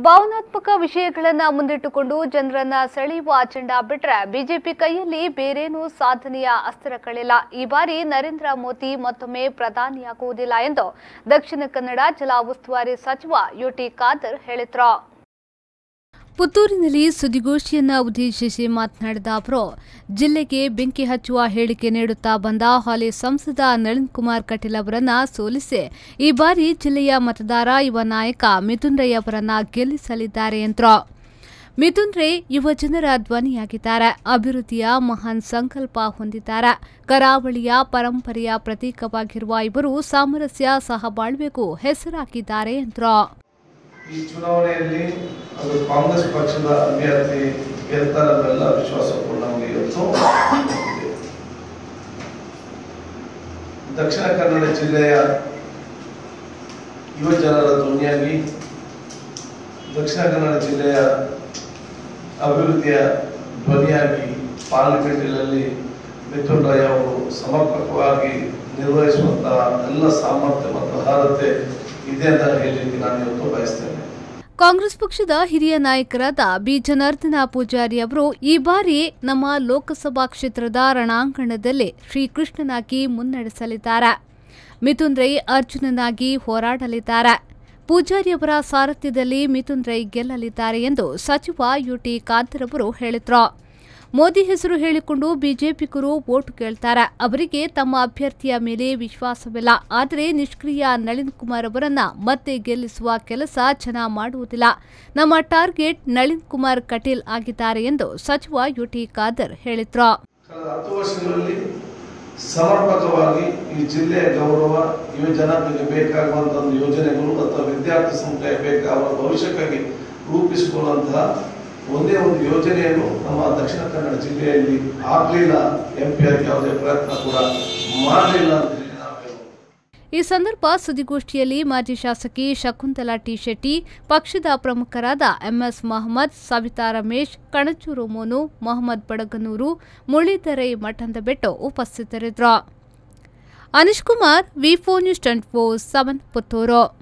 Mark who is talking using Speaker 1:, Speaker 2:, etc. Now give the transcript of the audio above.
Speaker 1: ಭಾವನಾತ್ಮಕ ವಿಷಯಗಳನ್ನ ಮುಂದಿಟ್ಟುಕೊಂಡು ಜನರನ್ನ ಸೆಳೆಯುವ ಅಜೆಂಡಾ ಬಿಟ್ರೆ ಬಿಜೆಪಿ ಕೈಯಲ್ಲಿ ಬೇರೇನೂ ಸಾಧನೆಯ ಅಸ್ತ್ರಗಳಿಲ್ಲ ಈ ಬಾರಿ ನರೇಂದ್ರ ಮೋದಿ ಮತ್ತೊಮ್ಮೆ ಪ್ರಧಾನಿಯಾಗುವುದಿಲ್ಲ ಎಂದು ದಕ್ಷಿಣ ಕನ್ನಡ ಜಿಲ್ಲಾ ಉಸ್ತುವಾರಿ ಸಚಿವ ಯುಟಿ ಖಾದರ್ ಹೇಳಿದ್ರು ಪುತ್ತೂರಿನಲ್ಲಿ ಸುದ್ದಿಗೋಷ್ಠಿಯನ್ನ ಉದ್ದೇಶಿಸಿ ಮಾತನಾಡಿದ ಅವರು ಜಿಲ್ಲೆಗೆ ಬೆಂಕಿ ಹಚ್ಚುವ ಹೇಳಿಕೆ ನೀಡುತ್ತಾ ಬಂದ ಹಾಲಿ ಸಂಸದ ನಳಿನ್ ಕುಮಾರ್ ಕಟೀಲ್ ಅವರನ್ನ ಸೋಲಿಸಿ ಈ ಬಾರಿ ಜಿಲ್ಲೆಯ ಮತದಾರ ಯುವ ನಾಯಕ ಮಿಥುನ್ ರೈ ಅವರನ್ನ ಗೆಲ್ಲಿಸಲಿದ್ದಾರೆ ಎಂದರು ಮಿಥುನ್ ರೈ ಯುವ ಜನರ ಧ್ವನಿಯಾಗಿದ್ದಾರೆ ಅಭಿವೃದ್ಧಿಯ ಮಹಾನ್ ಸಂಕಲ್ಪ ಹೊಂದಿದ್ದಾರೆ ಕರಾವಳಿಯ ಪರಂಪರೆಯ ಪ್ರತೀಕವಾಗಿರುವ ಇವರು ಸಾಮರಸ್ಯ ಸಹಬಾಳ್ವೆಗೂ ಹೆಸರಾಗಿದ್ದಾರೆ ಎಂದರು
Speaker 2: ಈ ಚುನಾವಣೆಯಲ್ಲಿ ಅದು ಕಾಂಗ್ರೆಸ್ ಪಕ್ಷದ ಅಭ್ಯರ್ಥಿ ಗೆಲ್ತಾರನ್ನೆಲ್ಲ ವಿಶ್ವಾಸ ಕೂಡ ನಮಗೆ ಇವತ್ತು ಇದೆ. ದಕ್ಷಿಣ ಕನ್ನಡ ಜಿಲ್ಲೆಯ ಯುವ ಜನರ ಧ್ವನಿಯಾಗಿ ದಕ್ಷಿಣ ಕನ್ನಡ ಜಿಲ್ಲೆಯ ಅಭಿವೃದ್ಧಿಯ ಧ್ವನಿಯಾಗಿ ಪಾರ್ಲಿಮೆಂಟಿನಲ್ಲಿ ಮಿಥುನ್ ರೈ ಅವರು ಸಮರ್ಪಕವಾಗಿ ನಿರ್ವಹಿಸುವಂತಹ ಎಲ್ಲ ಸಾಮರ್ಥ್ಯ ಮತ್ತು ಅರ್ಹತೆ ಇದೆ ಅಂತ ಹೇಳಲಿಕ್ಕೆ ನಾನು ಇವತ್ತು ಬಯಸ್ತೇನೆ
Speaker 1: ಕಾಂಗ್ರೆಸ್ ಪಕ್ಷದ ಹಿರಿಯ ನಾಯಕರಾದ ಬಿ ಜನಾರ್ದನ ಪೂಜಾರಿ ಅವರು ಈ ಬಾರಿ ನಮ್ಮ ಲೋಕಸಭಾ ಕ್ಷೇತ್ರದ ರಣಾಂಗಣದಲ್ಲಿ ಶ್ರೀಕೃಷ್ಣನಾಗಿ ಮುನ್ನಡೆಸಲಿದ್ದಾರೆ ಮಿಥುನ್ ರೈ ಅರ್ಜುನನಾಗಿ ಹೋರಾಡಲಿದ್ದಾರೆ ಪೂಜಾರಿ ಅವರ ಸಾರಥ್ಯದಲ್ಲಿ ಮಿಥುನ್ ರೈ ಗೆಲ್ಲಲಿದ್ದಾರೆ ಎಂದು ಸಚಿವ ಯುಟಿ ಖಾದರ್ ಅವರು ಹೇಳಿದ್ರು ಮೋದಿ ಹೆಸರು ಹೇಳಿಕೊಂಡು ಬಿಜೆಪಿಗರು ವೋಟ್ ಕೇಳ್ತಾರೆ ಅವರಿಗೆ ತಮ್ಮ ಅಭ್ಯರ್ಥಿಯ ಮೇಲೆ ವಿಶ್ವಾಸವಿಲ್ಲ ಆದರೆ ನಿಷ್ಕ್ರಿಯ ನಳಿನ್ ಕುಮಾರ್ ಅವರನ್ನ ಮತ್ತೆ ಗೆಲ್ಲಿಸುವ ಕೆಲಸ ಜನ ಮಾಡುವುದಿಲ್ಲ ನಮ್ಮ ಟಾರ್ಗೆಟ್ ನಳಿನ್ ಕುಮಾರ್ ಕಟೀಲ್ ಆಗಿದ್ದಾರೆ ಎಂದು ಸಚಿವ ಯುಟಿ ಖಾದರ್ ಹೇಳಿದ್ರು
Speaker 2: ಕಳೆದ ಹತ್ತು ವರ್ಷಗಳಲ್ಲಿ ಸಮರ್ಪಕವಾಗಿ ಈ ಜಿಲ್ಲೆಯ ಗೌರವ ಯುವ ಜನಾಂಗಕ್ಕೆ ಬೇಕಾಗುವಂತಹ ಒಂದು ಯೋಜನೆಗಳು ಅಥವಾ ವಿದ್ಯಾರ್ಥಿ ಸಮುದಾಯ ಬೇಕಾಗುವ ಭವಿಷ್ಯಕ್ಕಾಗಿ ರೂಪಿಸಿಕೊಳ್ಳುವಂತಹ ಒಂದೇ ಒಂದು ಯೋಜನೆಯನ್ನು ನಮ್ಮ ದಕ್ಷಿಣ ಕನ್ನಡ ಜಿಲ್ಲೆಯಲ್ಲಿ ಆಗ್ಲಿಲ್ಲ ಎಂ ಪಿ ಆಗಿ ಯಾವುದೇ ಪ್ರಯತ್ನ ಕೂಡ ಮಾಡಲಿಲ್ಲ ಅಂತ ಹೇಳಿ ನಾವು ಹೇಳ್ಬೋದು.
Speaker 1: ಈ ಸಂದರ್ಭ ಸುದ್ದಿಗೋಷ್ಠಿಯಲ್ಲಿ ಮಾಜಿ ಶಾಸಕಿ ಶಕುಂತಲಾ ಟಿ ಶೆಟ್ಟಿ ಪಕ್ಷದ ಪ್ರಮುಖರಾದ ಎಂಎಸ್ ಮಹಮ್ಮದ್ ಸವಿತಾ ರಮೇಶ್ ಕಣಚೂರು ಮೋನು ಮೊಹಮ್ಮದ್ ಬಡಗನೂರು ಮುರಳೀಧರೈ ಮಠಂದಬೆಟ್ಟು ಉಪಸ್ಥಿತರಿದ್ದರು Anish Kumar V four news twenty four seven Puttur